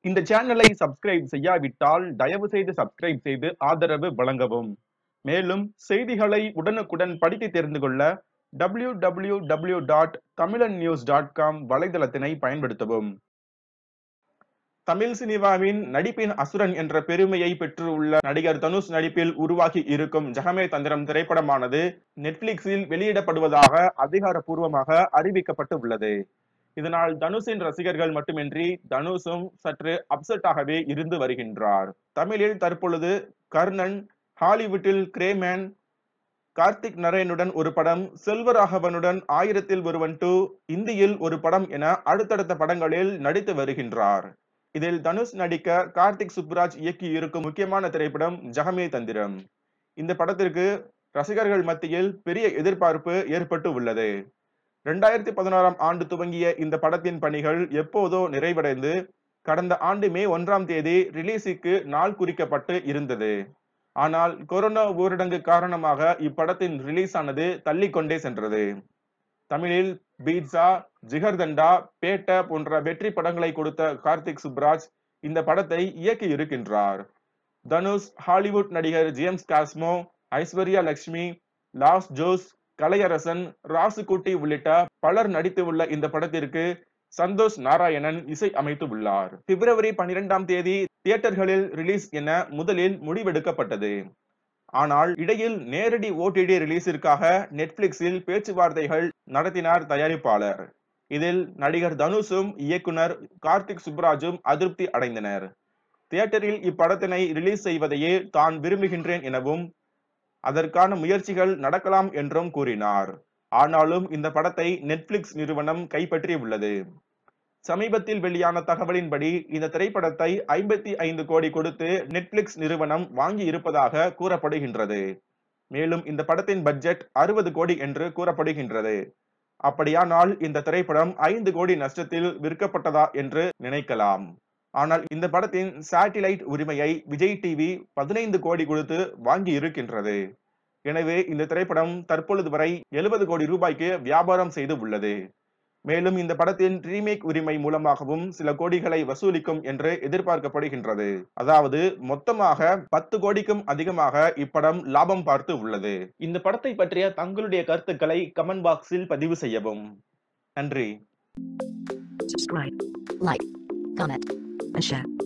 இந்த சேனலை சப்ஸ்கிரைப் செய்யாவிட்டால் தயவு செய்து சப்ஸ்கிரைப் செய்து ஆதரவு வழங்கவும் மேலும் செய்திகளை உடனுக்குடன் படித்து தெரிந்து கொள்ள W W W dot Tamilan news dot com வலைதளத்தினை பயன்படுத்தவும் தமிழ் சினிமாவின் நடிப்பின் அசுரன் என்ற பெருமையை பெற்றுள்ள நடிகர் தனுஷ் நடிப்பில் உருவாகி இருக்கும் ஜகமே தந்திரம் திரைப்படமானது நெட்ஃபிளிக்ஸில் வெளியிடப்படுவதாக அதிகாரப்பூர்வமாக அறிவிக்கப்பட்டு உள்ளது இதனால் தனுஷின் ரசிகர்கள் மட்டுமின்றி தனுஷும் சற்று அப்செட்டாகவே இருந்து வருகின்றார் தமிழில் தற்பொழுது கர்ணன் ஹாலிவுட்டில் கிரேமேன் கார்த்திக் நரேனுடன் ஒரு படம் செல்வராகவனுடன் ஆயிரத்தில் ஒருவன் டூ இந்தியில் ஒரு படம் என அடுத்தடுத்த படங்களில் நடித்து வருகின்றார் இதில் தனுஷ் நடிக்க கார்த்திக் சுப்ராஜ் இயக்கி இருக்கும் முக்கியமான திரைப்படம் ஜகமே தந்திரம் இந்த படத்திற்கு ரசிகர்கள் மத்தியில் பெரிய எதிர்பார்ப்பு ஏற்பட்டு உள்ளது இரண்டாயிரத்தி பதினாறாம் ஆண்டு துவங்கிய இந்த படத்தின் பணிகள் எப்போதோ நிறைவடைந்து கடந்த ஆண்டு மே ஒன்றாம் தேதி ரிலீஸுக்கு நாள் குறிக்கப்பட்டு இருந்தது ஆனால் கொரோனா ஊரடங்கு காரணமாக இப்படத்தின் ரிலீஸ் ஆனது தள்ளிக்கொண்டே சென்றது தமிழில் பீட்சா ஜிகர்தண்டா பேட்ட போன்ற வெற்றி படங்களை கொடுத்த கார்த்திக் சுப்ராஜ் இந்த படத்தை இயக்கி இருக்கின்றார் தனுஷ் ஹாலிவுட் நடிகர் ஜேம்ஸ் காஸ்மோ ஐஸ்வர்யா லட்சுமி லாஸ் ஜோஸ் கலையரசன் ராசுகுட்டி உள்ளிட்ட பலர் நடித்து உள்ள இந்த படத்திற்கு சந்தோஷ் நாராயணன் இசை அமைத்து உள்ளார் பிப்ரவரி பனிரெண்டாம் தேதி தியேட்டர்களில் ரிலீஸ் என முதலில் முடிவெடுக்கப்பட்டது ஆனால் இடையில் நேரடி ஓடிடி ரிலீஸிற்காக நெட்ஃபிளிக்ஸில் பேச்சுவார்த்தைகள் நடத்தினார் தயாரிப்பாளர் இதில் நடிகர் தனுஷும் இயக்குனர் கார்த்திக் சுப்ராஜும் அதிருப்தி அடைந்தனர் தியேட்டரில் இப்படத்தினை ரிலீஸ் செய்வதையே தான் விரும்புகின்றேன் எனவும் அதற்கான முயற்சிகள் நடக்கலாம் என்றும் கூறினார் ஆனாலும் இந்த படத்தை நெட்ஃபிளிக்ஸ் நிறுவனம் கைப்பற்றி உள்ளது சமீபத்தில் வெளியான தகவலின்படி இந்த திரைப்படத்தை ஐம்பத்தி ஐந்து கோடி கொடுத்து நெட்ஃபிளிக்ஸ் நிறுவனம் வாங்கி இருப்பதாக கூறப்படுகின்றது மேலும் இந்த படத்தின் பட்ஜெட் அறுபது கோடி என்று கூறப்படுகின்றது அப்படியானால் இந்த திரைப்படம் ஐந்து கோடி நஷ்டத்தில் விற்கப்பட்டதா என்று நினைக்கலாம் ஆனால் இந்த படத்தின் சேட்டிலைட் உரிமையை விஜய் டிவி பதினைந்து கோடி கொடுத்து வாங்கி இருக்கின்றது எனவே இந்த திரைப்படம் தற்பொழுது வரை எழுபது கோடி ரூபாய்க்கு வியாபாரம் செய்து உள்ளது மேலும் இந்த படத்தின் ரீமேக் உரிமை மூலமாகவும் சில கோடிகளை வசூலிக்கும் என்று எதிர்பார்க்கப்படுகின்றது அதாவது மொத்தமாக பத்து கோடிக்கும் அதிகமாக இப்படம் லாபம் பார்த்து உள்ளது இந்த படத்தை பற்றிய தங்களுடைய கருத்துக்களை கமெண்ட் பாக்ஸில் பதிவு செய்யவும் நன்றி subscribe, like, comment, and share.